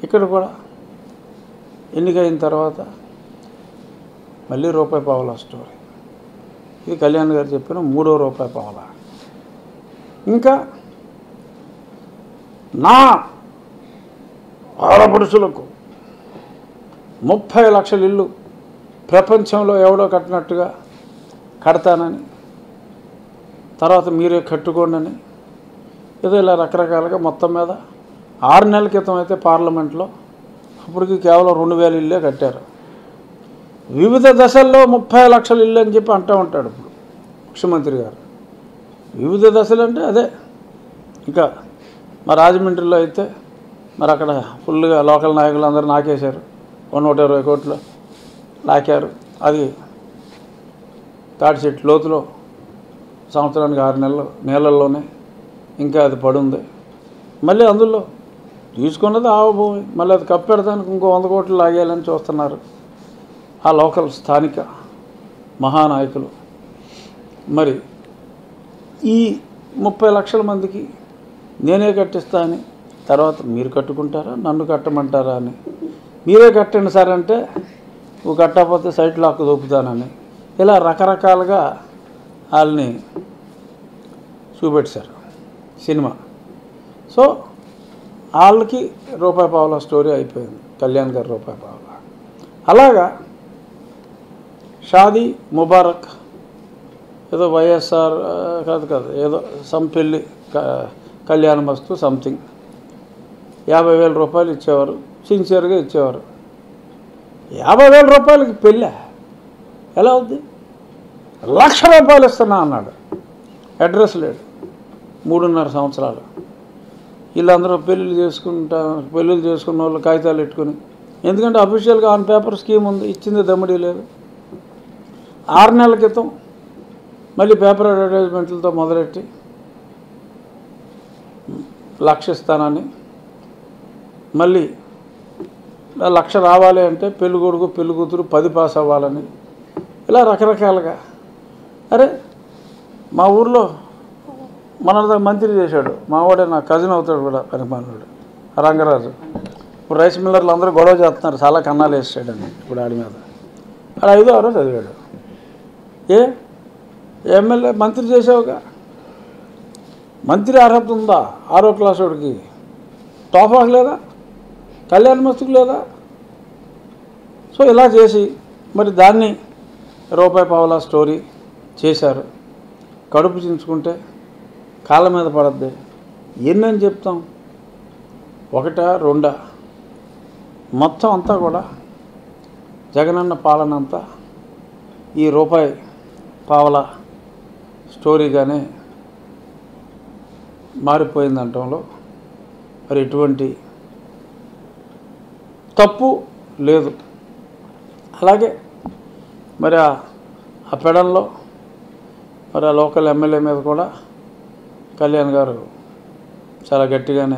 ఇక్కడ కూడా ఎన్నికైన తర్వాత మళ్ళీ రూపాయి పావుల స్టోరీ ఇది కళ్యాణ్ గారు చెప్పిన మూడో రూపాయి పావుల ఇంకా నా ఆడపడుచులకు ముప్పై లక్షల ఇల్లు ప్రపంచంలో ఎవడో కట్టినట్టుగా కడతానని తర్వాత మీరే కట్టుకోండి అని ఏదో ఇలా రకరకాలుగా మొత్తం మీద ఆరు నెలల క్రితం అయితే పార్లమెంట్లో అప్పటికి కేవలం రెండు వేల ఇల్లే కట్టారు వివిధ దశల్లో ముప్పై లక్షల ఇల్లు అని చెప్పి అంటూ ఉంటాడు ఇప్పుడు ముఖ్యమంత్రి గారు వివిధ దశలు అంటే అదే ఇంకా మా రాజమండ్రిలో అయితే మరి అక్కడ ఫుల్గా లోకల్ నాయకులు అందరూ నాకేశారు ఓ నూట ఇరవై కోట్లు లాకారు అది తాటి చెట్టు లోతులో సంవత్సరానికి ఆరు నెలలు నీళ్ళల్లోనే ఇంకా అది పడుంది మళ్ళీ అందులో తీసుకున్నది ఆవ భూమి మళ్ళీ అది కప్పెడతానికి ఇంకో వంద కోట్లు లాగేయాలని చూస్తున్నారు ఆ లోకల్ స్థానిక మహానాయకులు మరి ఈ ముప్పై లక్షల మందికి నేనే కట్టిస్తా అని తర్వాత మీరు కట్టుకుంటారా నన్ను కట్టమంటారా అని మీరే కట్టండి సార్ అంటే నువ్వు కట్టకపోతే సైట్ లాక్ దొప్పుతానని ఇలా రకరకాలుగా వాళ్ళని చూపెట్టారు సినిమా సో వాళ్ళకి రూపాయి పావుల స్టోరీ అయిపోయింది కళ్యాణ్ గారు రూపాయి పావుల అలాగా షాదీ ముబారక్ ఏదో వైఎస్ఆర్ ఆ, కాదు కాదు ఏదో సమ్ పెళ్ళి క- కళ్యాణ మస్తు సంథింగ్ యాభై వేల రూపాయలు ఇచ్చేవారు సిన్సియర్గా ఇచ్చేవారు యాభై వేల రూపాయలకి పెళ్ళా ఎలా అవుద్ది లక్ష రూపాయలు ఇస్తున్నా అన్నాడు అడ్రస్ లేడు మూడున్నర సంవత్సరాలు వీళ్ళందరూ పెళ్ళిళ్ళు చేసుకుంటా పెళ్ళిళ్ళు చేసుకున్న వాళ్ళు కాగితాలు పెట్టుకుని ఎందుకంటే అఫీషియల్గా ఆన్ పేపర్ స్కీమ్ ఉంది ఇచ్చింది దమ్ముడి లేదు ఆరు నెలల క్రితం మళ్ళీ పేపర్ అడ్వర్టైజ్మెంట్లతో మొదలెట్టి లక్ష ఇస్తానని మళ్ళీ ఆ లక్ష రావాలి అంటే పెళ్లి కొడుకు పెళ్లి కూతురు పది పాస్ అవ్వాలని ఇలా రకరకాలుగా అరే మా ఊర్లో మన మంత్రి చేశాడు మా వాడే నా కజిన్ అవుతాడు కూడా పనిమానుడు రంగరాజు ఇప్పుడు రైస్ మిల్లర్లు అందరూ గొడవ చేస్తున్నారు చాలా కన్నాలు వేసాడని ఇప్పుడు ఆడి మీద ఆడ ఐదో ఆరో చదివాడు ఏ ఎమ్మెల్యే మంత్రి చేసావుగా మంత్రి అర్హత ఉందా ఆరో క్లాస్ వాడికి టోఫాకు లేదా కళ్యాణ మస్తుకు లేదా సో ఇలా చేసి మరి దాన్ని రూపాయి పావలా స్టోరీ చేశారు కడుపు చించుకుంటే కాళ్ళ మీద పడద్ది ఎన్నని చెప్తాం ఒకటా రెండా మొత్తం అంతా కూడా జగనన్న పాలన అంతా ఈ రూపాయి పావల స్టోరీగానే మారిపోయిందంటంలో మరి ఎటువంటి తప్పు లేదు అలాగే మరి ఆ ఆ పెడల్లో మరి ఆ లోకల్ ఎమ్మెల్యే మీద కూడా కళ్యాణ్ గారు చాలా గట్టిగానే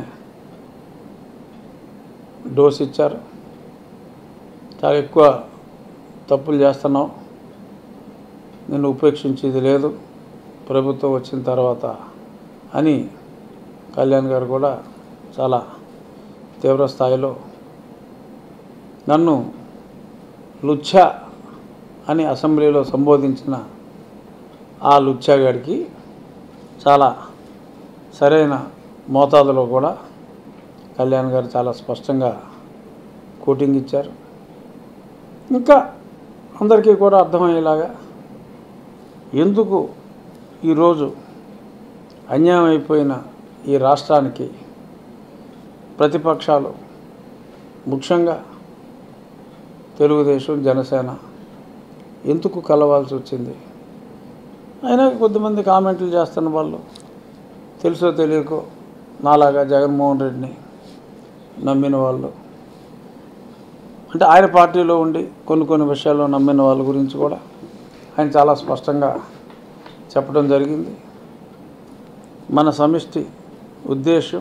డోస్ ఇచ్చారు చాలా ఎక్కువ తప్పులు చేస్తున్నావు నిన్ను ఉపేక్షించేది లేదు ప్రభుత్వం వచ్చిన తర్వాత అని కళ్యాణ్ గారు కూడా చాలా తీవ్ర స్థాయిలో నన్ను లుచ్చ అని అసెంబ్లీలో సంబోధించిన ఆ లుచ్చాగాడికి చాలా సరైన మోతాదులో కూడా కళ్యాణ్ గారు చాలా స్పష్టంగా కోటింగ్ ఇచ్చారు ఇంకా అందరికీ కూడా అర్థమయ్యేలాగా ఎందుకు ఈరోజు అన్యాయం అయిపోయిన ఈ రాష్ట్రానికి ప్రతిపక్షాలు ముఖ్యంగా తెలుగుదేశం జనసేన ఎందుకు కలవాల్సి వచ్చింది అయినా కొద్దిమంది కామెంట్లు చేస్తున్న వాళ్ళు తెలుసో తెలియకో నాలాగా జగన్మోహన్ రెడ్డిని నమ్మిన వాళ్ళు అంటే ఆయన పార్టీలో ఉండి కొన్ని కొన్ని విషయాల్లో నమ్మిన వాళ్ళ గురించి కూడా ఆయన చాలా స్పష్టంగా చెప్పడం జరిగింది మన సమిష్టి ఉద్దేశం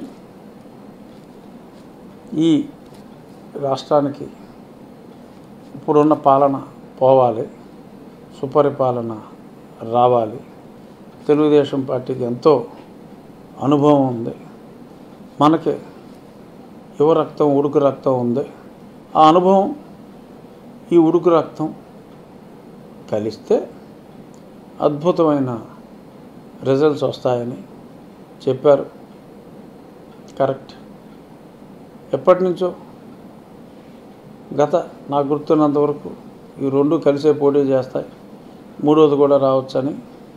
ఈ రాష్ట్రానికి ఇప్పుడున్న పాలన పోవాలి సుపరిపాలన రావాలి తెలుగుదేశం పార్టీకి ఎంతో అనుభవం ఉంది మనకి యువ రక్తం ఉడుకు రక్తం ఉంది ఆ అనుభవం ఈ ఉడుకు రక్తం కలిస్తే అద్భుతమైన రిజల్ట్స్ వస్తాయని చెప్పారు కరెక్ట్ ఎప్పటి నుంచో గత నాకు గుర్తున్నంత వరకు ఈ రెండు కలిసే పోటీ చేస్తాయి మూడోది కూడా రావచ్చని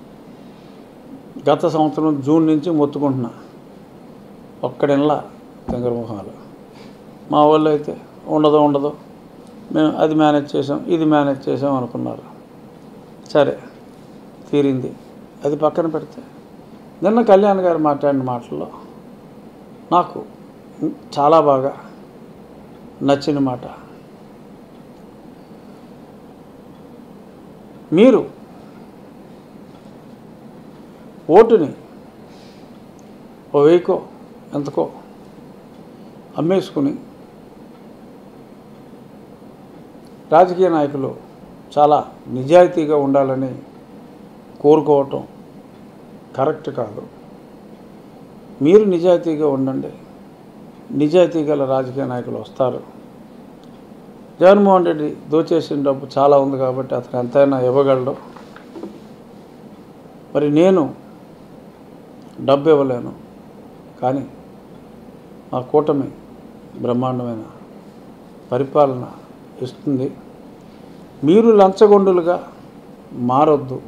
గత సంవత్సరం జూన్ నుంచి మొత్తుకుంటున్నా ఒక్కడిన్లా తెంగరమొహాలు మా వాళ్ళు అయితే ఉండదు ఉండదు మేము అది మేనేజ్ చేసాం ఇది మేనేజ్ చేసాం అనుకున్నారు సరే తీరింది అది పక్కన పెడితే నిన్న కళ్యాణ్ గారు మాట్లాడిన మాటల్లో నాకు చాలా బాగా నచ్చిన మాట మీరు ఓటుని ఓ వెయ్యికో ఎంతకో అమ్మేసుకుని రాజకీయ నాయకులు చాలా నిజాయితీగా ఉండాలని కోరుకోవటం కరెక్ట్ కాదు మీరు నిజాయితీగా ఉండండి నిజాయితీ గల రాజకీయ నాయకులు వస్తారు జగన్మోహన్ రెడ్డి దోచేసిన డబ్బు చాలా ఉంది కాబట్టి అతను ఎంతైనా ఇవ్వగలడు మరి నేను డబ్బు ఇవ్వలేను కానీ మా కూటమి బ్రహ్మాండమైన పరిపాలన ఇస్తుంది మీరు లంచగొండులుగా మారొద్దు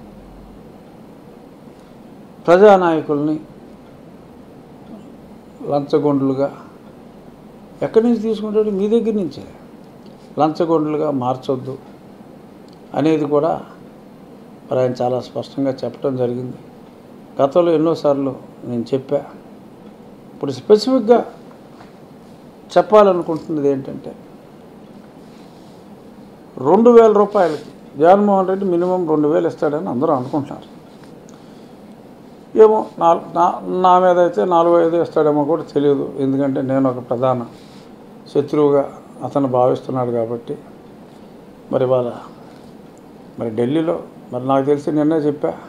ప్రజానాయకుల్ని లంచగొండులుగా ఎక్కడి నుంచి తీసుకుంటాడు మీ దగ్గర నుంచే లంచగొండులుగా మార్చొద్దు అనేది కూడా మరి ఆయన చాలా స్పష్టంగా చెప్పడం జరిగింది గతంలో ఎన్నోసార్లు నేను చెప్పా ఇప్పుడు స్పెసిఫిక్గా చెప్పాలనుకుంటున్నది ఏంటంటే రెండు వేల రూపాయలకి జగన్మోహన్ రెడ్డి మినిమం రెండు వేలు ఇస్తాడని అందరూ అనుకుంటున్నారు ఏమో నా నా నా మీద అయితే నాలుగు ఐదు ఇస్తాడేమో కూడా తెలియదు ఎందుకంటే నేను ఒక ప్రధాన శత్రువుగా అతను భావిస్తున్నాడు కాబట్టి మరి వాళ్ళ మరి ఢిల్లీలో మరి నాకు తెలిసి నిన్నే చెప్పా